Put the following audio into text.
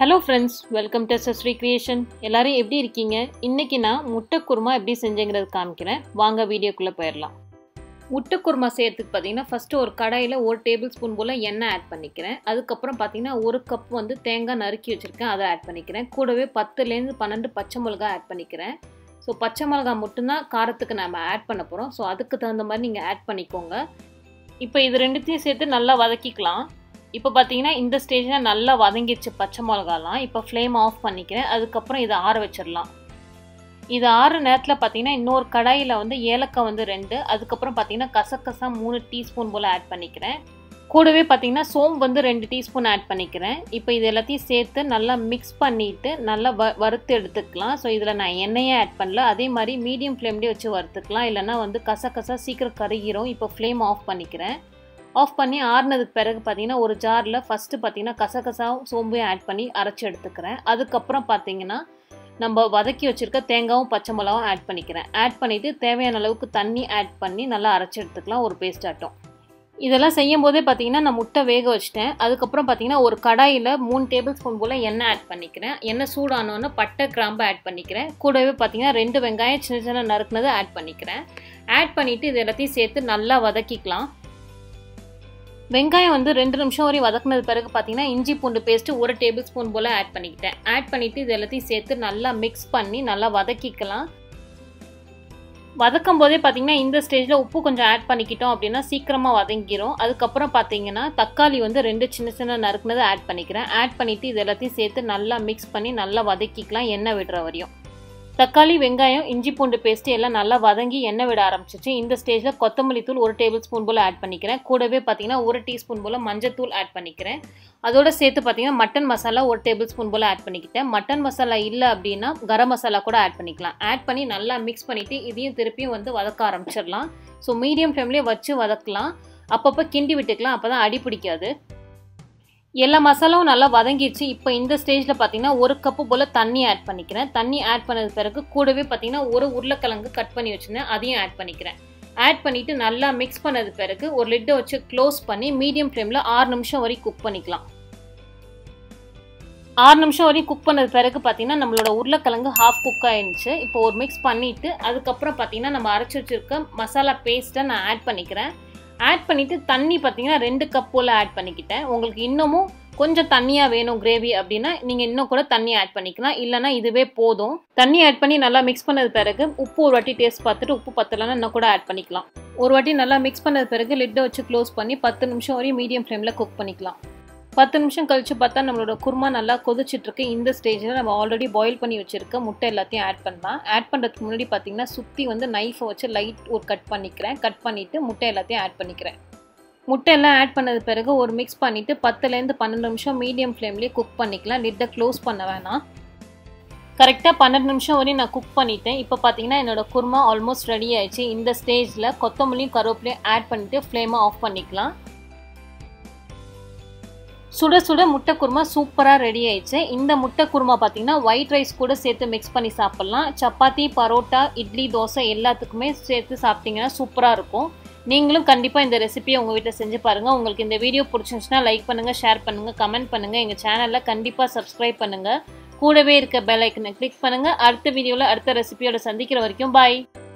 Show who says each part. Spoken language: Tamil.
Speaker 1: hello friends welcome to Sasri creation எல்லாரும் எப்படி இருக்கீங்க இன்னைக்கு நான் முட்டை குருமா எப்படி செஞ்சேங்கிறது காமிக்கிறேன் வாங்க வீடியோக்குள்ளே போயிடலாம் முட்டை குருமா செய்யறதுக்கு பார்த்தீங்கன்னா ஃபஸ்ட்டு ஒரு கடாயில் ஒரு டேபிள் ஸ்பூன் போல் எண்ணெய் ஆட் பண்ணிக்கிறேன் அதுக்கப்புறம் பார்த்தீங்கன்னா ஒரு கப் வந்து தேங்காய் நறுக்கி வச்சுருக்கேன் அதை ஆட் பண்ணிக்கிறேன் கூடவே பத்துலேருந்து பன்னெண்டு பச்சை மிளகா ஆட் பண்ணிக்கிறேன் ஸோ பச்சை மிளகா மட்டும்தான் காரத்துக்கு நம்ம ஆட் பண்ண போகிறோம் ஸோ அதுக்கு தகுந்த மாதிரி நீங்கள் ஆட் பண்ணிக்கோங்க இப்போ இது ரெண்டுத்தையும் சேர்த்து நல்லா வதக்கிக்கலாம் இப்போ பார்த்தீங்கன்னா இந்த ஸ்டேஜில் நல்லா வதங்கிடுச்சு பச்சை மிளகாலாம் இப்போ ஃப்ளேம் ஆஃப் பண்ணிக்கிறேன் அதுக்கப்புறம் இதை ஆற வச்சிடலாம் இது ஆறு நேரத்தில் பார்த்தீங்கன்னா இன்னொரு கடாயில் வந்து ஏலக்காய் வந்து ரெண்டு அதுக்கப்புறம் பார்த்தீங்கன்னா கசகசா மூணு டீஸ்பூன் போல் ஆட் பண்ணிக்கிறேன் கூடவே பார்த்தீங்கன்னா சோம்பு வந்து ரெண்டு டீஸ்பூன் ஆட் பண்ணிக்கிறேன் இப்போ இது எல்லாத்தையும் சேர்த்து நல்லா மிக்ஸ் பண்ணிவிட்டு நல்லா வ வறுத்து எடுத்துக்கலாம் ஸோ இதில் நான் எண்ணெயே ஆட் பண்ணல அதே மாதிரி மீடியம் ஃப்ளேம்லேயே வச்சு வறுத்துக்கலாம் இல்லைனா வந்து கசகசா சீக்கிரம் கருகிரும் இப்போ ஃப்ளேம் ஆஃப் பண்ணிக்கிறேன் ஆஃப் பண்ணி ஆறுனதுக்கு பிறகு பார்த்தீங்கன்னா ஒரு ஜாரில் ஃபஸ்ட்டு பார்த்தீங்கன்னா கசகசாவும் சோம்பையும் ஆட் பண்ணி அரைச்சி எடுத்துக்கிறேன் அதுக்கப்புறம் பார்த்தீங்கன்னா நம்ம வதக்கி வச்சுருக்க தேங்காயும் பச்சை மிளகாவும் ஆட் பண்ணிக்கிறேன் ஆட் பண்ணிவிட்டு தேவையான அளவுக்கு தண்ணி ஆட் பண்ணி நல்லா அரைச்சி எடுத்துக்கலாம் ஒரு பேஸ்ட் ஆட்டம் இதெல்லாம் செய்யும் போதே பார்த்தீங்கன்னா நான் முட்டை வேக வச்சிட்டேன் அதுக்கப்புறம் பார்த்தீங்கன்னா ஒரு கடாயில் மூணு டேபிள் ஸ்பூன் போல் எண்ணெய் ஆட் பண்ணிக்கிறேன் எண்ணெய் சூடானோன்னு பட்டை கிராம்பு ஆட் பண்ணிக்கிறேன் கூடவே பார்த்தீங்கன்னா ரெண்டு வெங்காயம் சின்ன சின்ன நறுக்குனதை ஆட் பண்ணிக்கிறேன் ஆட் பண்ணிவிட்டு இது எல்லாத்தையும் சேர்த்து நல்லா வதக்கிக்கலாம் வெங்காயம் வந்து ரெண்டு நிமிஷம் வரை வதக்குனது பிறகு பார்த்தீங்கன்னா இஞ்சி பூண்டு பேஸ்ட்டு ஒரு டேபிள் ஸ்பூன் போல் ஆட் பண்ணிக்கிட்டேன் ஆட் பண்ணிவிட்டு இது எல்லாத்தையும் சேர்த்து நல்லா மிக்ஸ் பண்ணி நல்லா வதக்கிக்கலாம் வதக்கும் போதே பார்த்தீங்கன்னா இந்த ஸ்டேஜில் உப்பு கொஞ்சம் ஆட் பண்ணிக்கிட்டோம் அப்படின்னா சீக்கிரமாக வதங்கிரும் அதுக்கப்புறம் பார்த்தீங்கன்னா தக்காளி வந்து ரெண்டு சின்ன சின்ன நறுக்குனதை ஆட் பண்ணிக்கிறேன் ஆட் பண்ணிவிட்டு இது எல்லாத்தையும் சேர்த்து நல்லா மிக்ஸ் பண்ணி நல்லா வதக்கிக்கலாம் எண்ணெய் விடுற வரையும் தக்காளி வெங்காயம் இஞ்சி பூண்டு பேஸ்ட்டு எல்லாம் நல்லா வதங்கி எண்ணெய் விட ஆரம்பிச்சிச்சு இந்த ஸ்டேஜில் கொத்தமல்லி தூள் ஒரு டேபிள் ஸ்பூன் போல் ஆட் பண்ணிக்கிறேன் கூடவே பார்த்தீங்கன்னா ஒரு டீஸ்பூன் போல் மஞ்சத்தூள் ஆட் பண்ணிக்கிறேன் அதோட சேர்த்து பார்த்தீங்கன்னா மட்டன் மசாலா ஒரு டேபிள் ஸ்பூன் போல் ஆட் பண்ணிக்கிட்டேன் மட்டன் மசாலா இல்லை அப்படின்னா கரம் மசாலா கூட ஆட் பண்ணிக்கலாம் ஆட் பண்ணி நல்லா மிக்ஸ் பண்ணிவிட்டு இதையும் திருப்பியும் வந்து வதக்க ஆரம்பிச்சிடலாம் ஸோ மீடியம் ஃப்ளேம்லேயே வச்சு வதக்கலாம் அப்பப்போ கிண்டி விட்டுக்கலாம் அப்போ தான் அடி பிடிக்காது எல்லா மசாலாவும் நல்லா வதங்கிடுச்சு இப்போ இந்த ஸ்டேஜில் பார்த்தீங்கன்னா ஒரு கப்பு போல் தண்ணி ஆட் பண்ணிக்கிறேன் தண்ணி ஆட் பண்ணது பிறகு கூடவே பார்த்தீங்கன்னா ஒரு உருளைக்கிழங்கு கட் பண்ணி வச்சுருந்தேன் அதையும் ஆட் பண்ணிக்கிறேன் ஆட் பண்ணிவிட்டு நல்லா மிக்ஸ் பண்ணது பிறகு ஒரு லிட்டை வச்சு க்ளோஸ் பண்ணி மீடியம் ஃப்ளேமில் ஆறு நிமிஷம் வரைக்கும் குக் பண்ணிக்கலாம் ஆறு நிமிஷம் வரையும் குக் பண்ணது பிறகு பார்த்தீங்கன்னா நம்மளோட உருளைக்கிழங்கு ஹாஃப் குக் ஆயிடுச்சு இப்போ ஒரு மிக்ஸ் பண்ணிவிட்டு அதுக்கப்புறம் பார்த்தீங்கன்னா நம்ம அரைச்சி வச்சுருக்க மசாலா பேஸ்ட்டை நான் ஆட் பண்ணிக்கிறேன் ஆட் பண்ணிவிட்டு தண்ணி பார்த்தீங்கன்னா ரெண்டு கப் போல் ஆட் பண்ணிக்கிட்டேன் உங்களுக்கு இன்னமும் கொஞ்சம் தண்ணியாக வேணும் கிரேவி அப்படின்னா நீங்கள் இன்னும் கூட தண்ணி ஆட் பண்ணிக்கலாம் இல்லைனா இதுவே போதும் தண்ணி ஆட் பண்ணி நல்லா மிக்ஸ் பண்ணது பிறகு உப்பு ஒரு வாட்டி டேஸ்ட் பார்த்துட்டு உப்பு பத்தலைன்னா இன்னும் கூட ஆட் பண்ணிக்கலாம் ஒரு வாட்டி நல்லா மிக்ஸ் பண்ணது பிறகு லிட்டை வச்சு க்ளோஸ் பண்ணி பத்து நிமிஷம் வரையும் மீடியம் ஃப்ளேமில் குக் பண்ணிக்கலாம் பத்து நிமிஷம் கழிச்சு பார்த்தா நம்மளோட குருமா நல்லா கொதிச்சிட்ருக்கு இந்த ஸ்டேஜில் நம்ம ஆல்ரெடி பாயில் பண்ணி வச்சுருக்க முட்டை எல்லாத்தையும் ஆட் பண்ணலாம் ஆட் பண்ணுறதுக்கு முன்னாடி பார்த்தீங்கன்னா சுற்றி வந்து நைஃபை வச்சு லைட் ஒரு கட் பண்ணிக்கிறேன் கட் பண்ணிவிட்டு முட்டை எல்லாத்தையும் ஆட் பண்ணிக்கிறேன் முட்டை எல்லாம் ஆட் பண்ணது பிறகு ஒரு மிக்ஸ் பண்ணிவிட்டு பத்துலேருந்து பன்னெண்டு நிமிஷம் மீடியம் ஃப்ளேம்லேயே குக் பண்ணிக்கலாம் லிட்டை க்ளோஸ் பண்ண வேணாம் கரெக்டாக பன்னெண்டு நிமிஷம் வரையும் நான் குக் பண்ணிட்டேன் இப்போ பார்த்தீங்கன்னா என்னோட குருமா ஆல்மோஸ்ட் ரெடி ஆயிடுச்சு இந்த ஸ்டேஜில் கொத்தமல்லியும் கருவேப்பிலையும் ஆட் பண்ணிவிட்டு ஃப்ளேமை ஆஃப் பண்ணிக்கலாம் சுட சுட முட்டை குருமா சூப்பராக ரெடி ஆயிடுச்சு இந்த முட்டை குருமா பார்த்தீங்கன்னா ஒயிட் ரைஸ் கூட சேர்த்து மிக்ஸ் பண்ணி சாப்பிட்லாம் சப்பாத்தி பரோட்டா இட்லி தோசை எல்லாத்துக்குமே சேர்த்து சாப்பிட்டீங்கன்னா சூப்பராக இருக்கும் நீங்களும் கண்டிப்பாக இந்த ரெசிபியை உங்கள் வீட்டில் செஞ்சு பாருங்கள் உங்களுக்கு இந்த வீடியோ பிடிச்சிருந்துச்சுன்னா லைக் பண்ணுங்கள் ஷேர் பண்ணுங்கள் கமெண்ட் பண்ணுங்கள் எங்கள் சேனலில் கண்டிப்பாக சப்ஸ்கிரைப் பண்ணுங்கள் கூடவே இருக்க பெல் ஐக்கனை கிளிக் பண்ணுங்கள் அடுத்த வீடியோவில் அடுத்த ரெசிபியோட சந்திக்கிற வரைக்கும் பாய்